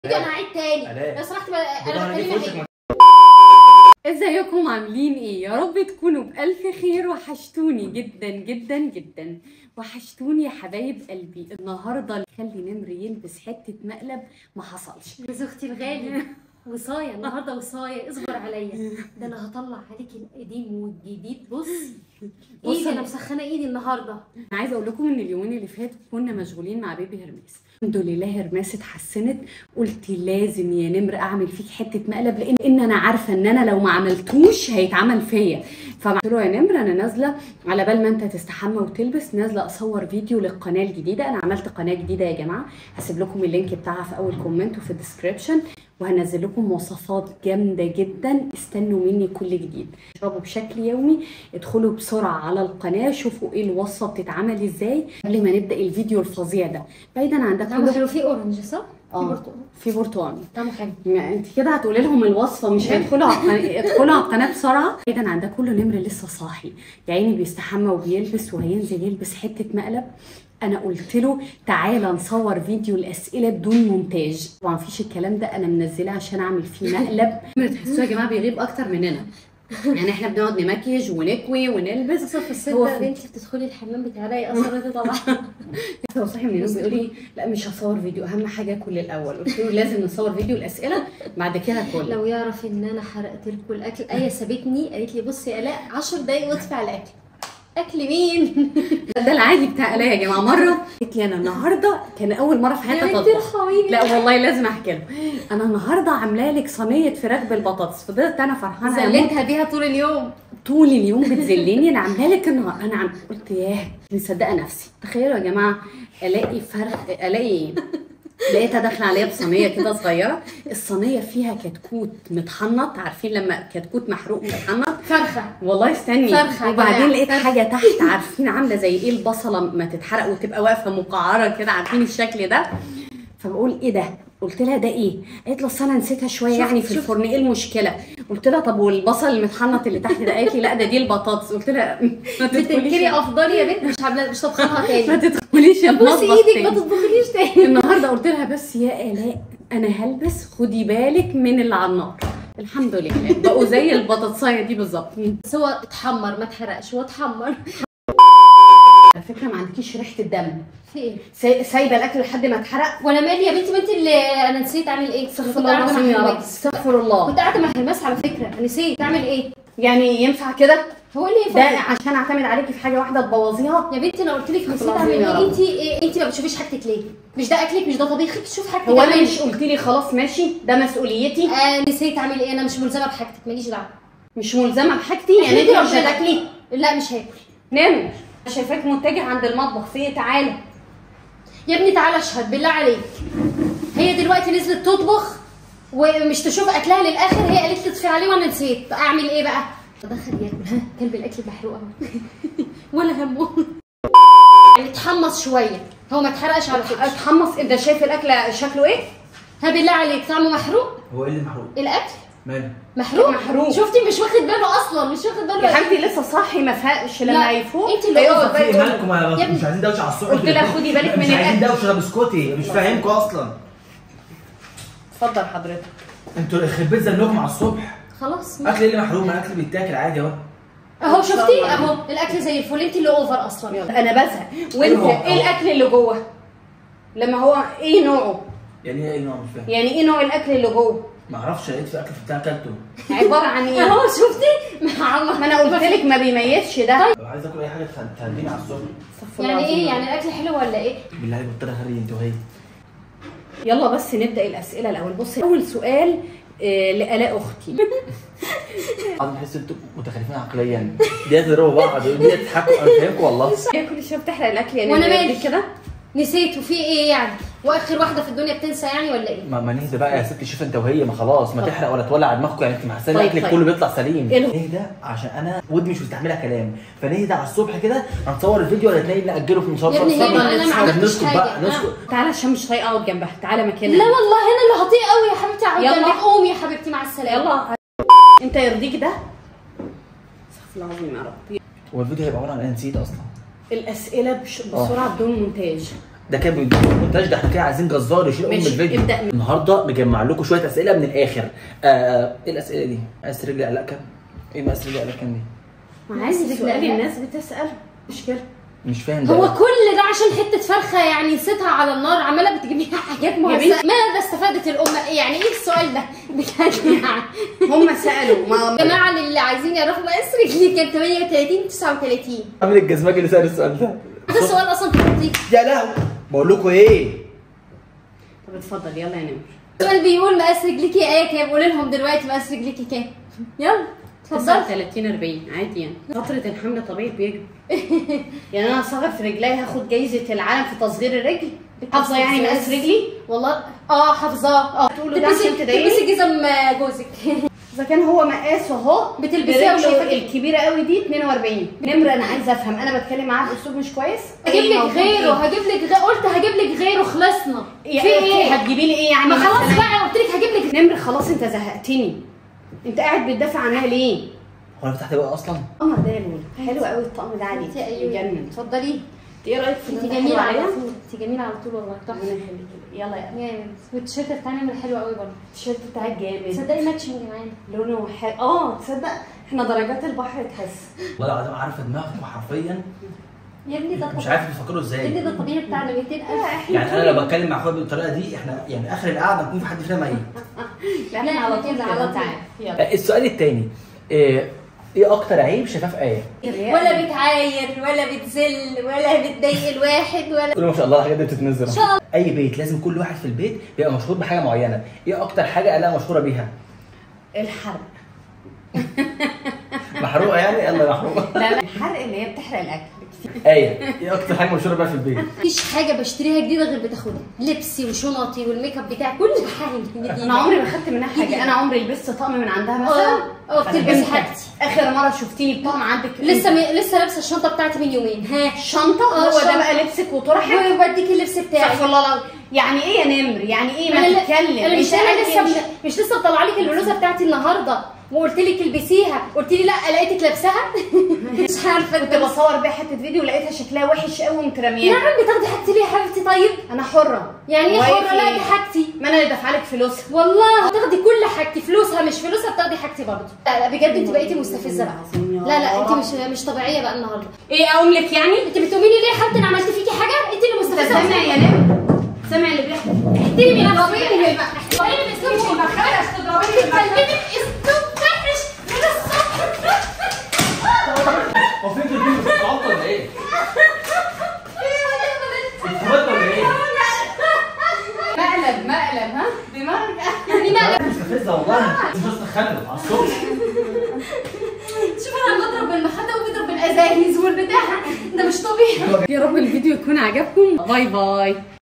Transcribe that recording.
انا هعيد تاني آلاء. لو سمحت بقى- ده انا انا بكلمك في هيك. وشك ازيكم عاملين ايه يا رب تكونوا بالف خير وحشتوني جدا جدا جدا وحشتوني يا حبايب قلبي النهارده خلي نمر يلبس حته مقلب ما حصلش يا زوجتي الغالي وصاية النهارده وصاية اصبر عليا ده انا هطلع عليك القديم والجديد بص بص ايدي انا أنا- مسخنه ايدي النهارده انا عايزه اقول لكم ان اليومين اللي فاتوا كنا مشغولين مع بيبي هرمس الحمد لله هرمس اتحسنت قلت لازم يا نمر اعمل فيك حته مقلب لان ان انا عارفه ان انا لو ما عملتوش هيتعمل فيا فقلت له يا نمر انا نازله على بال ما انت تستحمى وتلبس نازله اصور فيديو للقناه الجديده انا عملت قناه جديده يا جماعه هسيب لكم اللينك بتاعها في اول كومنت وفي الديسكربشن وهنزل لكم وصفات جامده جدا استنوا مني كل جديد اشربوا بشكل يومي ادخلوا بسرعه على القناه شوفوا ايه الوصفه بتتعمل ازاي قبل ما نبدا الفيديو الفظيع ده بعيدا عن ده طعمه كله حلو فيه اورنج صح؟ في آه. برتقال في برتقال طعمه حلو يعني انت كده هتقولي لهم الوصفه مش هيدخلوا على القناه ادخلوا على القناه بسرعه بعيدا عن ده كله نمر لسه صاحي يا عيني بيستحمى وبيلبس وهينزل يلبس حته مقلب انا قلت له تعالى نصور فيديو الاسئله بدون مونتاج طبعا مفيش الكلام ده انا منزلاه عشان اعمل فيه مقلب تحسوه يا جماعه بيغيب اكتر مننا يعني احنا بنقعد نمكيج ونكوي ونلبس اصلا في الصيف هو ده في- انت بتدخلي الحمام بتعرقي اصلا انت طبعا هو صاحي من النوم بيقول لي لا مش هصور فيديو اهم حاجه اكل الاول قلت له لازم نصور فيديو الاسئله بعد كده كل لو يعرف ان انا حرقت لكم الاكل ايه سابتني قالت لي بصي يا الاء 10 دقايق واطفي على الاكل اكل مين؟ ده العادي بتاع الاء يا جماعه مره قالت لي انا النهارده كان اول مره في يا حياتي بنتي اطبخ ارحميني لا والله لازم احكي له انا النهارده عامله لك صينيه فراخ بالبطاطس فضلت انا فرحانه أموت. زلتها بيها طول اليوم طول اليوم بتذلني انا عامله لك النهار انا عم... قلت ياه مصدقه نفسي تخيلوا يا جماعه الاقي فرق الاقي ايه لقيتها داخله عليا بصينيه كده صغيره الصينيه فيها كتكوت متحنط عارفين لما كتكوت محروق متحنط فرخه والله استني فرخة يا وبعدين جماعة، لقيت فرخة. حاجه تحت عارفين عامله زي ايه البصله ما تتحرق وتبقى واقفه مقعره كده عارفين الشكل ده فبقول ايه ده قلت لها ده ايه قالت لي اصل انا نسيتها شويه شوف- يعني في شوف. الفرن ايه المشكله قلت لها طب والبصل المتحنط اللي تحت ده قالت لي لا ده دي البطاطس قلت لها ما بتنكري تدخليش افضلي يا بنت مش عامله مش طبخانها ما تاني تدخليش بوسي المطبخ ايدك ما تاني تطبخليش تاني النهارده قلت لها بس يا الاء انا هلبس خدي بالك من اللي على النار الحمد لله بقوا زي البطاطسايه دي بالظبط بس هو اتحمر ما اتحرقش هو اتحمر على فكره ما عندكيش ريحه الدم في ايه؟ ساي- سايبه الاكل لحد ما اتحرق وانا مالي يا بنتي ما انت اللي انا نسيت اعمل ايه؟ استغفر كنت الله قاعده العظيم يا مع رب حماس استغفر الله كنت قاعده مع حماس على فكره نسيت اعمل ايه؟ يعني ينفع كده هو اللي ده ينفع عشان اعتمد عليكي في حاجه واحده تبوظيها يا بنتي انا قلت لك نسيت العظيم اعمل يا ايه رب. انت إيه انت ما بتشوفيش حاجتك ليه؟ مش ده اكلك مش ده طبيخك شوف حاجتك هو انا اعملي. مش قلت لي خلاص ماشي ده مسؤوليتي آه نسيت اعمل ايه انا مش ملزمه بحاجتك ماليش دعوه مش ملزمه بحاجتي يعني احمدي انت مش ربنا. هتاكلي لا مش هاكل نامي أنا شايفاك متجه عند المطبخ في إيه؟ تعالى يا ابني تعالى اشهد بالله عليك هي دلوقتي نزلت تطبخ ومش تشوف اكلها للاخر هي قالت لي اطفي عليه وانا نسيت اعمل ايه بقى دخل ياكل ها كلب الاكل محروق اهو ولا همه يعني اتحمص شويه هو ما اتحرقش على فكره اتحمص انت شايف الاكل شكله ايه ها بالله عليك طعمه محروق هو ايه اللي محروق؟ الاكل ماله؟ محروق محروق. شفتي مش واخد باله اصلا مش واخد باله يا حبيبتي لسه صاحي ما فاقش لا، لما يفوق انت اللي هيقعد قلت بقى في يقول- مالكم يا يا ابني. مش عايزين دوشه على الصبح قلت لها خدي بالك من مش عايزين الأكل. دوشه بسكوتي مش فاهمكم اصلا اتفضل حضرتك انتوا يخرب بيت ذنبكم على الصبح خلاص اكل ايه اللي محروق ما الاكل بيتاكل عادي اهو اهو شفتي اهو الاكل زي الفل انت اللي اوفر اصلا يلا انا بزهق وانت أيوة. ايه الاكل اللي جوه لما هو ايه نوعه يعني ايه نوع مش فاهم يعني ايه نوع الاكل اللي جوه ما اعرفش لقيت في اكل في بتاع اكلته عباره عن ايه اهو شفتي مع ما انا قلت لك ما بيميزش ده لو عايز اكل اي حاجه تخ- تهديني على الصبح استغفر الله يعني ايه العظيم. يعني الاكل حلو ولا ايه بالله عليك بطل هري انت وهي يلا بس نبدا الاسئله الاول بصي اول سؤال آه، لالاء اختي عايز بحس انتوا متخلفين عقليا دي يضربوا بعض ودي تضحكوا انا فاهمكم والله هي كل شويه بتحرق الاكل يعني وأنا أنا مالي؟ بدي كده نسيت وفي ايه يعني واخر واحده في الدنيا بتنسى يعني ولا ايه ما, ما نهدى بقى يا ستي شوف انت وهي ما خلاص ما طب. تحرق ولا تولع دماغكم يعني انت محسن طيب، اكلك طيب. كله بيطلع سليم إيه له؟ نهدى عشان انا ودني مش مستحمله كلام فنهدى على الصبح كده هنصور الفيديو ولا تلاقي ناجله في مصور يا ابني هي طبعاً انا ما نسكت، عملتش نسكت حاجه بقى آه. نسكت تعالى عشان مش طايقه اقعد جنبها تعالى مكانها لا والله انا اللي هطيء قوي يا حبيبتي اقعد يلا. جنبك قومي يا حبيبتي مع السلامه يلا انت يرضيك ده استغفر الله العظيم يا رب هو الفيديو هيبقى عباره عن انا نسيت اصلا الاسئله بش... بسرعه بدون مونتاج ده كان بيديك مونتاج ده احنا كده عايزين جزار يشيل ام ماشي، الفيديو ابدأ. النهارده مجمع لكم شويه اسئله من الاخر آه ايه الاسئله دي؟ مقاس رجلي علاء كام؟ ايه مقاس رجلي علاء كام دي؟ عايز سؤال الناس بتسال مشكله مش فاهم ده هو كل ده عشان حته فرخه يعني نسيتها على النار عماله بتجيب لي حاجات بنتي. مهزأة ماذا استفادت الامه يعني ايه السؤال ده بجد يعني هم سالوا ما يا جماعه اللي عايزين يعرفوا مقاس رجلي كان 38 39 عامل الجزماجي اللي سال السؤال ده ده السؤال اصلا في التطبيق يا لهوي بقول لكم ايه؟ طب اتفضل يلا يا نمر السؤال بيقول مقاس رجليكي ايه كام قولي لهم دلوقتي مقاس رجليكي كام يلا اتفضل 39 40 عادي يعني فترة الحمل طبيعي بيكبر يعني انا اصغر في رجلي هاخد جايزة العالم في تصغير الرجل حافظة يعني مقاس رجلي والله اه حافظاه اه تقولوا ده تلبسي عشان تضايقني؟ تلبسي جزم جوزك اذا كان هو مقاسه اهو بتلبسيها برجله وشايفة كده. الكبيرة قوي دي 42 نمر انا عايزة افهم انا بتكلم معاه باسلوب مش كويس هجيب إيه لك موجود غيره إيه؟ هجيب لك غيره قلت هجيب لك غيره خلصنا يا في ايه هتجيبي لي ايه يعني ما خلاص مثلاً؟ بقى قلت لك هجيب لك نمر خلاص انت زهقتني انت قاعد بتدافع عنها ليه؟ هو انا فتحت بقى اصلا؟ قمر ده يا لولو حلو قوي الطقم ده عليك انت ايوه يجنن اتفضلي ايه رايك في انت ده؟ جميله حلو على عليا؟ طول انت جميله على طول والله ربنا تحفه يخليك يلا يا جامد والتيشيرت بتاع نمر حلو قوي برضه التيشيرت بتاعك جامد تصدقي ماتشنج معانا لونه حلو اه تصدق احنا درجات البحر تحس والله العظيم عارفه دماغكم حرفيا يا ابني ده مش طبيعي عارف بتفكروا يا ازاي ابني ده الطبيعي بتاعنا 200000 يعني انا لو بتكلم مع اخويا بالطريقه دي احنا يعني اخر القعده نكون في حد فينا ميت لا لا، احنا على طول كده كده على انت طول. عارف يلا السؤال الثاني ايه ايه اكتر عيب شايفاه في ايه؟ ولا بتعاير ولا بتذل ولا بتضايق الواحد ولا قولوا ما شاء الله الحاجات دي بتتنزل إن شاء الله. اي بيت لازم كل واحد في البيت بيبقى مشهور بحاجه معينه ايه اكتر حاجه الاقي مشهوره بيها الحرق محروقه يعني يلا محروقه لا لا الحرق اللي هي بتحرق الاكل ايه ايه اكتر حاجه مشهوره بيها في البيت مفيش حاجه بشتريها جديده غير بتاخدها لبسي وشنطي والميك اب بتاعي كل حاجه جديده انا عمري ما خدت منها حاجه انا عمري لبست طقم من عندها مثلا اه اه بتلبسي إمتى؟ حاجتي اخر مره شفتيني بطقم عندك لسه م... لسه لابسه الشنطه بتاعتي من يومين ها شنطه اه، هو ده شنطة. بقى لبسك وطرحك وبديكي اللبس بتاعي استغفر الله العظيم يعني ايه يا نمر يعني ايه انا ما لا- تتكلم انا مش انت انا قاعد لسه مش- مش لسه مطلعه لك البلوزه بتاعتي النهارده وقلت لك البسيها قلت لي لا لقيتك لابساها مش عارفه كنت انت بصور بيها حته فيديو لقيتها شكلها وحش قوي وقمت رمياها نعم بتاخدي حاجتي ليه يا حبيبتي طيب انا حره يعني ايه واقف حره لا ايه؟ دي حاجتي ما انا اللي دافعه لك فلوسها والله هتاخدي كل حاجتي فلوسها مش فلوسها بتاخدي حاجتي برضه لا لا بجد انت بقيتي مستفزه بقى لا لا انت مش مش طبيعيه بقى النهارده ايه اقوم لك يعني انت بتقومي لي ليه يا حبيبتي انا عملت فيكي حاجه انت اللي انت مستفزه سامع يا نمر سامع اللي بيحصل احترمي من نفسك احترمي من اسلوبك بتكلمي اسلوب وحش من الصبح هو فين الفيديو بتتعطل ولا ايه؟ بتتوتر ولا ايه؟ مقلب مقلب ها دماغك يعني ما مستفزه والله مش بستخنوا على الصبح شوف انا بضرب بالمخده وبضرب بالازايز والبتاع ده مش طبيعي يا رب الفيديو يكون عجبكم باي باي